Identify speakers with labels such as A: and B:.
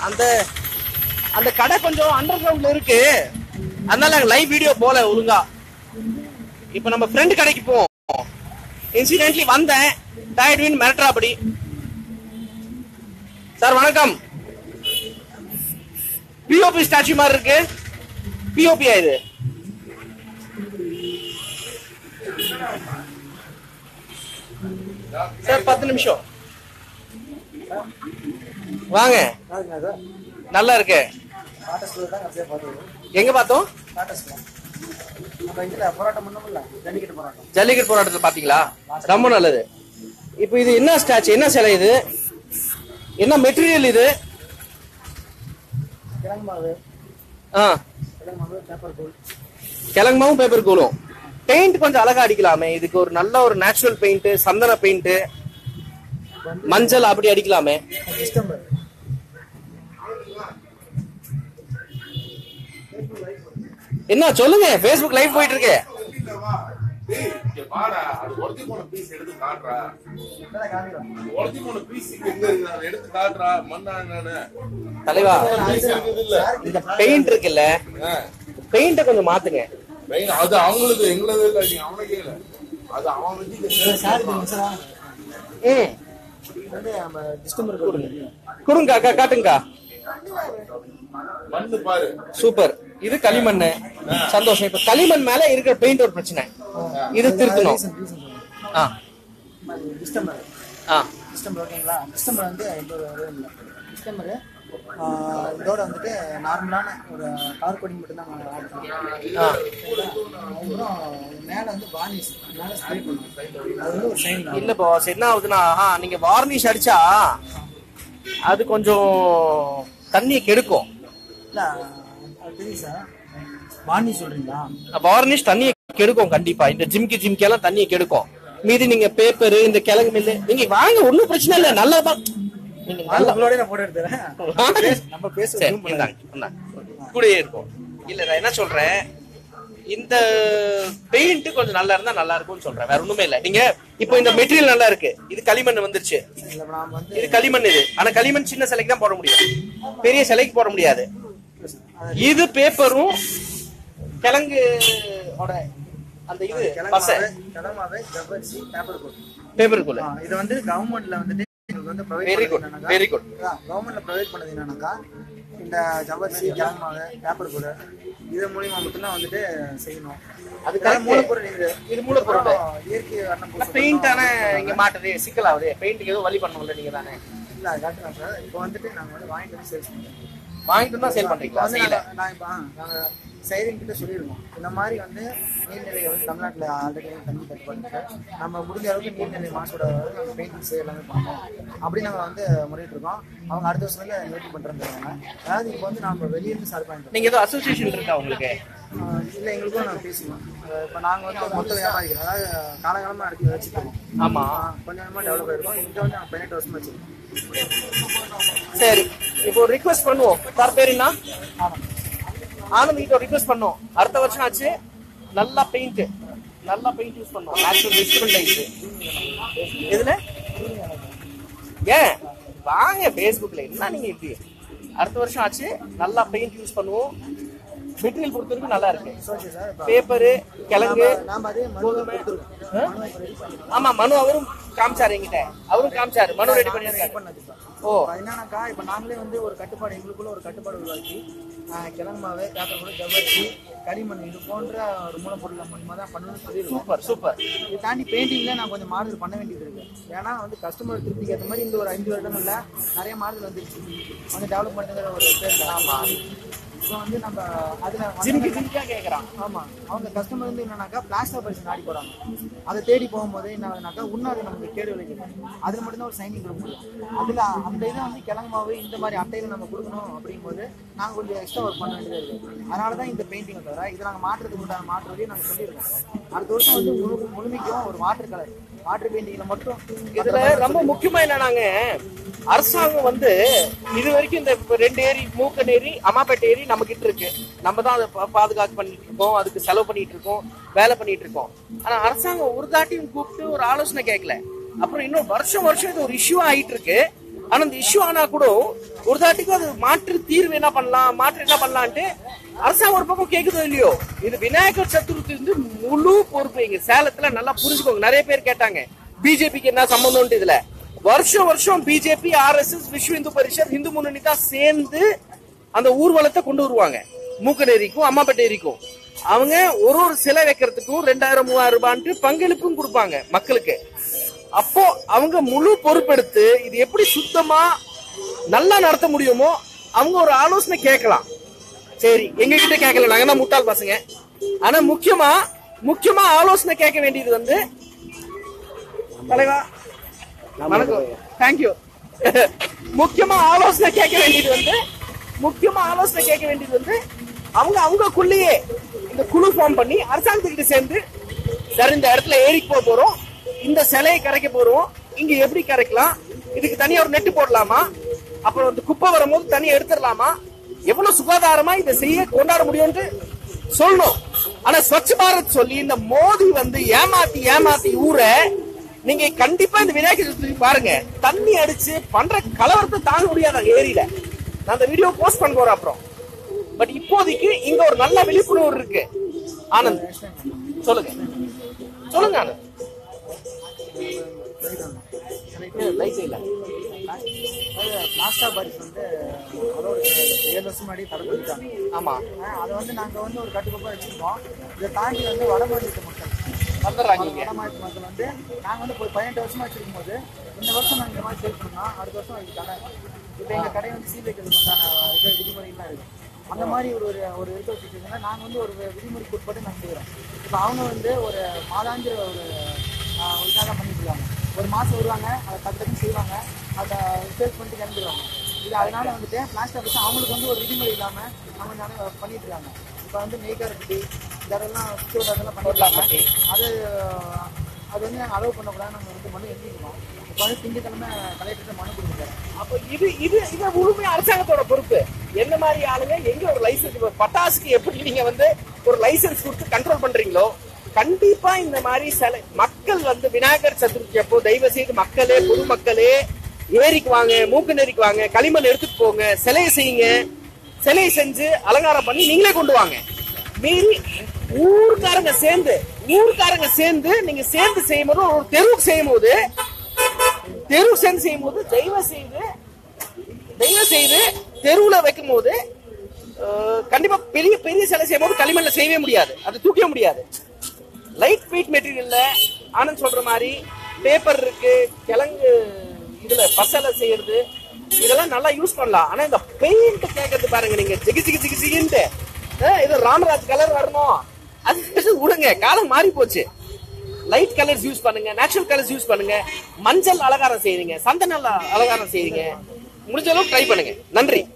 A: அந்த அந்த கடை கொஞ்சம் அண்டர் கிரவுண்ட்ல இருக்கு அதனால லைவ் வீடியோ போல ஒழுங்கா இப்ப நம்ம ஃப்ரெண்ட் கடைக்கு போவோம் இன்சிடென்ட்லி வந்தேன் டயர்ட் மிரட்டுறாப்படி சார் வணக்கம் பிஓபி ஸ்டாச்சு மாதிரி இருக்கு பிஓபியா இது சார் பத்து நிமிஷம் வாங்க நல்லா இருக்கு எங்க பார்த்தோம் ஜல்லிக்கட்டு போராட்டத்துல பாத்தீங்களா ரொம்ப நல்லது இப்போ இது என்ன ஸ்டாச்சு என்ன சிலை இது என்ன மெட்டீரியல் இது ஆ கிழங்காவும் பேப்பர் கூலும் பெயிண்ட் கொஞ்சம் அழகா அடிக்கலாமே இதுக்கு ஒரு நல்ல ஒரு நேச்சுரல் பெயிண்ட் சந்தன பெயிண்ட் மஞ்சள் அப்படி அடிக்கலாமே என்ன சொல்லுங்க ஃபேஸ்புக் லைவ் போயிட்டு இருக்கு
B: டேய், இங்க வாடா, அது உடைஞ்சு போன piece எடுத்து காட்டுறா. உடைஞ்சு போன piece இங்க எங்க இருக்கு? அதை எடுத்து காட்டுறா. மண்ணா என்னன்னு.
A: தலைவா
B: piece இருக்குது இல்ல?
A: இந்த பெயிண்ட் இருக்குல்ல
B: ஆ.
A: பெயிண்ட கொஞ்சம் மாத்துங்க
B: வெயிங்க, அது அவங்களுக்கு எங்களது இல்ல நீ அவனை கேளு அது அவன் வச்சு
A: ம் கொடுங்க கா- காட்டுங்கக்கா
B: மண்ணு பாரு
A: சூப்பர் இது களிமண் சந்தோஷம் இப்ப களிமண் மேல இருக்கிற பெயிண்ட் ஒரு பிரச்சனை இது திருத்தணும் ஆ
C: டிஸ்டம்பர்
A: ஆ
C: டிஸ்டம்பர் ஓகேங்களா டிஸ்டம்பர் வந்து எந்த ஒரு இதுவும் இல்லை டிஸ்டம்பர் இதோட வந்துட்டு நார்மலான ஒரு கலர் கோடிங் மட்டும்தான் நாங்கள் ஆட் பண்ணுவோம்
A: ஆ
C: அதுக்கப்புறம் மேலே வந்து வார்னிஷ் மேலே ஸ்ப்ரே பண்ணுவோம் அது வந்து ஒரு ஷைனிங்
A: இல்ல பாஸ் என்ன ஆகுதுன்னா ஆ, நீங்க வார்னிஷ் அடிச்சா அது கொஞ்சம் தண்ணியை கெடுக்கும்
C: இல்லை அது தெரியும் சார் வார்னிஷ் சொல்கிறீங்களா
A: வார்னிஷ் தண்ணியை கெடுக்கும் கண்டிப்பா இந்த ஜிம்கி ஜிம்கி எல்லாம் தண்ணியை கெடுக்கும் மீதி நீங்க பேப்பர் இந்த கிழங்கு மில்லு நீங்க வாங்க ஒண்ணும் பிரச்சனை இல்ல நல்லதா நீங்க நல்ல
C: உங்களோட நான் போட்டோ எடுத்துறேன் நம்ம பேச
A: சரி
C: zoom பண்ணலாம்.
A: இந்தாங்க, இந்தாங்க. கூடயே இருக்கும் இல்ல நான் என்ன சொல்றேன் இந்த பெயிண்ட் கொஞ்சம் நல்லா இருந்தா நல்லா இருக்கும்னு சொல்றேன் வேற ஒண்ணுமே இல்ல நீங்க இப்போ இந்த மெட்டீரியல் நல்லா இருக்கு இது களிமண் வந்துருச்சு
C: இல்லை நாம் வந்து
A: இது களிமண் இது ஆனா களிமண் சின்ன சிலைக்கு தான் போட முடியும் பெரிய சிலைக்கு போட முடியாது இது பேப்பரும் கிழங்கு ஓட அந்த இது பசை
C: கிளம்பாவே கிளம்பாவே ஜவ்வரிசி பேப்பர் கோட்
A: பேப்பருக்குள்ள
C: ஆ, இது வந்து கவர்மெண்ட்ல வந்துட்டு எங்களுக்கு வந்து provide
A: very good very good
C: கவர்மெண்ட்ல ப்ரொவைட் பண்ணது என்னன்னாக்கா இந்த ஜவ்வரிசி கிழங்கு பேப்பர் கூட இது மூலியமா மட்டும்தான் வந்துட்டு செய்யணும்
A: அது
C: அது
A: correct.
C: மூலப்பொருள் இது
A: இது மூலப்பொருள்.
C: அப்புறம் இயற்கை வண்ணம் பூச
A: பெயிண்ட் தானே இங்க மாட்டுது சிக்கல் ஆகுது பெயிண்ட்டுக்கு எதுவும் வழி பண்ண முடியல நீங்க தானே
C: இல்ல அது காட்டுறேன் சார் இப்போ வந்துட்டு நாங்க வந்து வாங்கிட்டு வந்து சேல்ஸ் பண்ணுறோம்
A: வாங்கிட்டு தான் சேல் பண்றீங்களா
C: வந்து
A: செய்யல
C: நாங்க- நான் இப்போ நாங்க செயலின் கிட்ட சொல்லியிருக்கோம் இந்த மாதிரி வந்து நீர்நிலை வந்து தமிழ்நாட்டில் ஆல்ரெடி தண்ணி தட்டுப்பாடு இருக்கு. நம்ம முடிஞ்ச அளவுக்கு நீர்நிலை மாசோட பெயிண்டிங்ஸ் எல்லாமே பண்ணோம் அப்படி நாங்கள் வந்து முறையிட்டு இருக்கோம் அவங்க அடுத்த வருஷத்துல நிவர்த்தி பண்ணுறாங்க அதாவது இப்போ வந்து நம்ம வெளியிருந்து சார் பண்ணிட்டோம்
A: நீங்க ஏதோ அசோசியேஷன் இருக்கா உங்களுக்கு
C: இல்லை எங்களுக்கும் நாங்கள் பேசணும் இப்போ நாங்கள் வந்து மொத்த வியாபாரிகள் அதாவது காலகாலமாக நடத்தி வச்சுருக்கோம்
A: ஆமா
C: கொஞ்சம் கொஞ்சமாக டெவலப் ஆயிருக்கும் இங்கே வந்து நாங்கள் பதினெட்டு வருஷமா வச்சுருக்கோம்
A: சரி இப்போ ஒரு ரிக்வெஸ்ட் பண்ணுவோம் சார் பேர் என்ன ஆனந்த் கிட்ட ரிக்வெஸ்ட் பண்ணோம் அடுத்த வருஷம் ஆச்சு நல்லா பெயிண்ட் நல்லா பெயிண்ட் யூஸ் பண்ணோம் நேச்சுரல் வெஜிடபிள் லைட் எதுல ஏன் வாங்க ஃபேஸ்புக்ல என்ன நீங்க இப்படி அடுத்த வருஷம் ஆச்சு நல்லா பெயிண்ட் யூஸ் பண்ணுவோம் மெட்டீரியல் பொறுத்த வரைக்கும் நல்லா இருக்கு
C: ஓகே சார் இப்போ
A: பேப்பரு கிழங்கு
C: நாம் அதே மனுவை கொடுத்துருக்கோம் மனுவை இப்போ ரெடி பண்ணி
A: ஆமா மனு அவரும் காமிச்சாரு என்கிட்ட அவரும் காமிச்சாரு மனு ரெடி பண்ணியிருக்காரு
C: பண்ணது இப்போ
A: ஓ
C: இப்போ என்னன்னாக்கா இப்போ நாங்களே வந்து ஒரு கட்டுப்பாடு எங்களுக்குள்ள ஒரு கட்டுப்பாடு உருவாக்கி ஆஹ், கிழங்கு மாவு பேப்பர் கூட ஜவ்வரிசி களிமண் இது போன்ற ஒரு மூலப்பொருள் மூலியமாக தான் பண்ணணும்னு சொல்லியிருக்கோம்
A: சூப்பர் சூப்பர்
C: இதை தாண்டி பெயிண்டிங்ல நான் கொஞ்சம் மாறுதல் பண்ண வேண்டியது இருக்கு ஏன்னா வந்து கஸ்டமர் திருப்திக்கு ஏற்ற மாதிரி இந்த ஒரு அஞ்சு வருடங்கள்ல நிறைய மாறுதல் வந்துருச்சு கொஞ்சம் டெவலப்மெண்ட்டுங்கிற ஒரு பேர்ல ஆமா இப்போ வந்து நம்ம அதுல
A: ஜிம்கி ஜிம்கியா கேக்குறான்
C: ஆமா அவங்க கஸ்டமர் வந்து என்னன்னாக்கா பிளாஸ்டர் பரிசு நாடி போறாங்க அதை தேடி போகும்போது என்ன ஆகுதுனாக்கா இன்னும் அது நமக்கு கேடு விளைவிக்கும் அதுல மட்டும்தான் ஒரு சைனிங் கொடுக்க முடியும் அதுல அந்த இதை வந்து கிழங்கு மாவு இந்த மாதிரி அட்டையில நம்ம கொடுக்கணும் அப்படிங்கும்போது நாங்க கொஞ்சம் எக்ஸ்ட்ரா ஒர்க் பண்ண வேண்டியது இருக்கு அதனால தான் இந்த பெயிண்டிங் தவிர இதை நாங்க மாற்றுறதுக்கு உண்டான மாற்று வழியை நாங்க சொல்லியிருக்கோம் அடுத்த வருஷம் வந்து முழு முழுமைக்கும் ஒரு வாட்டர் கலர் வாட்டர் பெயிண்டிங்ல மட்டும்
A: இதுல ரொம்ப முக்கியமா என்னன்னாங்க அரசாங்கம் வந்து இது வரைக்கும் இந்த இப்ப ரெண்டு ஏரி மூக்கன் ஏரி அம்மாப்பேட்டை ஏரி நம்ம கிட்ட இருக்கு நம்ம தான் அதை பா- பாதுகாப்பு பண்ணிட்டு இருக்கோம் அதுக்கு செலவு பண்ணிட்டு இருக்கோம் வேலை பண்ணிட்டு இருக்கோம் ஆனா அரசாங்கம் ஒரு தாட்டியும் கூப்பிட்டு ஒரு ஆலோசனை கேட்கல அப்புறம் இன்னும் வருஷம் வருஷம் இது ஒரு இஷ்யூ ஆயிட்டு இருக்கு ஆனா இந்த இஷ்யூ ஆனா கூட ஒரு தாட்டிக்கும் அது மாற்று தீர்வு என்ன பண்ணலாம் மாற்று என்ன பண்ணலான்ட்டு அரசாங்கம் ஒரு பக்கம் கேக்குதோ இல்லையோ இது விநாயகர் சதுர்த்தி வந்து முழு பொறுப்பு இங்க சேலத்துல நல்லா புரிஞ்சுக்கோங்க நிறைய பேர் கேட்டாங்க பிஜேபிக்கு என்ன சம்பந்தம்ட்டு இதுல வருஷம் வருஷம் பிஜேபி ஆர்எஸ்எஸ் விஸ்வ இந்து பரிஷத் இந்து முன்னணி தான் சேர்ந்து அந்த ஊர்வலத்தை கொண்டு வருவாங்க மூக்கநேரிக்கும் அம்மாப்பேட்டைக்கும் அவங்க ஒரு ஒரு சிலை வைக்கிறதுக்கும் ரெண்டாயிரம் மூவாயிரம் ரூபான்ட்டு பங்களிப்பும் கொடுப்பாங்க மக்களுக்கு அப்போ அவங்க முழு பொறுப்பெடுத்து இது எப்படி சுத்தமா நல்லா நடத்த முடியுமோ அவங்க ஒரு ஆலோசனை கேட்கலாம் சரி எங்க கிட்ட கேட்கல நாங்க தான் முட்டாள் பசங்க ஆனா முக்கியமா முக்கியமா ஆலோசனை கேட்க வேண்டியது வந்து தலைவா வணக்கம் தேங்க்யூ முக்கியமா ஆலோசனை கேட்க வேண்டியது வந்து முக்கியமா ஆலோசனை கேட்க வேண்டியது வந்து அவங்க அவங்கக்குள்ளேயே இந்த குழு ஃபார்ம் பண்ணி அரசாங்கத்துக்கிட்ட சேர்ந்து சார் இந்த இடத்துல ஏரிக்கு போக போறோம் இந்த சிலையை கரைக்க போறோம் இங்க எப்படி கரைக்கலாம் இதுக்கு தனியா ஒரு நெட்டு போடலாமா அப்புறம் இந்த குப்பை வரும்போது தனியா எடுத்துடலாமா எவ்வளவு சுகாதாரமா இதை செய்ய கொண்டாட முடியும்னு சொல்லணும் ஆனா ஸ்வச் பாரத் சொல்லி இந்த மோடி வந்து ஏமாத்தி ஏமாத்தி ஊரை நீங்க கண்டிப்பா இந்த விநாயகர் சதுர்த்தி பாருங்க தண்ணி அடிச்சு பண்ற கலவரத்தை தாங்க முடியாத ஏரியில நான் அந்த வீடியோ போஸ்ட் பண்ண போறேன் அப்புறம் பட் இப்போதைக்கு இங்க ஒரு நல்ல விழிப்புணர்வு இருக்கு ஆனந்த் சொல்லுங்க சொல்லுங்க ஆனந்த் லைட் இல்ல
C: பிளாஸ்டா பாரிஸ் வந்து அதோட ஏழு வருஷம் முன்னாடி தடை பண்ணிட்டாங்க
A: ஆமா
C: ஆஹ் அதை வந்து நாங்க வந்து ஒரு கட்டுக்கோப்பா வச்சிருக்கோம் இதை தாண்டி வந்து வட மாநிலத்து மக்கள்
A: வந்துடுறாங்க இங்க
C: வட மாநிலத்து மக்கள் வந்து நாங்க வந்து ஒரு பதினெட்டு வருஷமா வச்சிருக்கும் போது இந்த வருஷம் நாங்க இந்த மாதிரி சேல் பண்ணோம்னா அடுத்த வருஷம் இது கடை இப்போ எங்க கடை வந்து சீல் வைக்கிறதுக்கு உண்டான இது விதிமுறைகள்லாம் இருக்கு அந்த மாதிரி ஒரு ஒரு ஒரு இருக்க வச்சுருக்கீங்கன்னா நாங்க வந்து ஒரு விதிமுறைக்கு உட்பட்டு நாங்க செய்கிறோம் இப்போ அவங்க வந்து ஒரு மாதாந்திர ஒரு ஆஹ், ஒரு இதாக பண்ணிட்டு இருக்காங்க ஒரு மாசம் வருவாங்க அதை டக்கு டக்குன்னு செய்வாங்க அதை சேல்ஸ் பண்ணிட்டு கிளம்பிடுவாங்க இது அதனால வந்துட்டு பிளாஸ்டிக் வச்சு அவங்களுக்கு வந்து ஒரு விதிமுறை இல்லாம அவங்க நிறைய பண்ணிட்டு இருக்காங்க இப்போ வந்து மேய்கரப்பட்டி இந்த இடம்லாம் சுற்றுவட்ட அதெல்லாம் பண்ணிருக்காங்க அது அது வந்து நாங்கள் அலோவ் பண்ணக்கூடாது நாங்கள் வந்து மனு எழுதிருக்கோம் இப்போ வந்து திங்கக்கிழமை கலெக்டர்கிட்ட மனு கொடுத்துருக்கோம்
A: அப்ப இது இது இது முழுமை அரசாங்கத்தோட பொறுப்பு என்ன மாதிரி ஆளுங்க எங்க ஒரு லைசன்ஸ் பட்டாசுக்கு எப்படி நீங்க வந்து ஒரு லைசன்ஸ் கொடுத்து கண்ட்ரோல் பண்றீங்களோ கண்டிப்பா இந்த மாதிரி சில மக்கள் வந்து விநாயகர் சதுர்த்தி அப்போ தயவு செய்து மக்களே பொதுமக்களே ஏரிக்கு வாங்க மூக்கு நெறிக்கு வாங்க களிமண் எடுத்துட்டு போங்க சிலையை செய்யுங்க சிலையை செஞ்சு அலங்காரம் பண்ணி நீங்களே கொண்டு வாங்க மீறி ஊருக்காரங்க சேர்ந்து ஊருக்காரங்க சேர்ந்து நீங்க சேர்ந்து செய்யும் போது ஒரு தெருவுக்கு செய்யும் போது தெருவு சேர்ந்து செய்யும் போது தெய்வ செய்து தெய்வ செய்து தெருவுல வைக்கும் போது அஹ், கண்டிப்பா பெரிய பெரிய சிலை செய்யும் போது களிமண்ல செய்யவே முடியாது அது தூக்கவே முடியாது லைட் வெயிட் மெட்டீரியல்ல ஆனந்த் சொல்ற மாதிரி பேப்பர் இருக்கு கிழங்கு இதுல பசலை செய்யறது இதெல்லாம் நல்லா யூஸ் பண்ணலாம் ஆனா இந்த பெயிண்ட் கேட்கறது பாருங்க நீங்க ஜிகி ஜிகி ஜிகி ஜிகின்ட்டு அஹ், இது ராமராஜ் கலர் வரணும் அது விடுங்க காலம் மாறி போச்சு லைட் கலர்ஸ் யூஸ் பண்ணுங்க நேச்சுரல் கலர்ஸ் யூஸ் பண்ணுங்க மஞ்சள் அலங்காரம் செய்யுங்க சந்தன அலங்காரம் செய்யுங்க முடிஞ்ச அளவுக்கு ட்ரை பண்ணுங்க நன்றி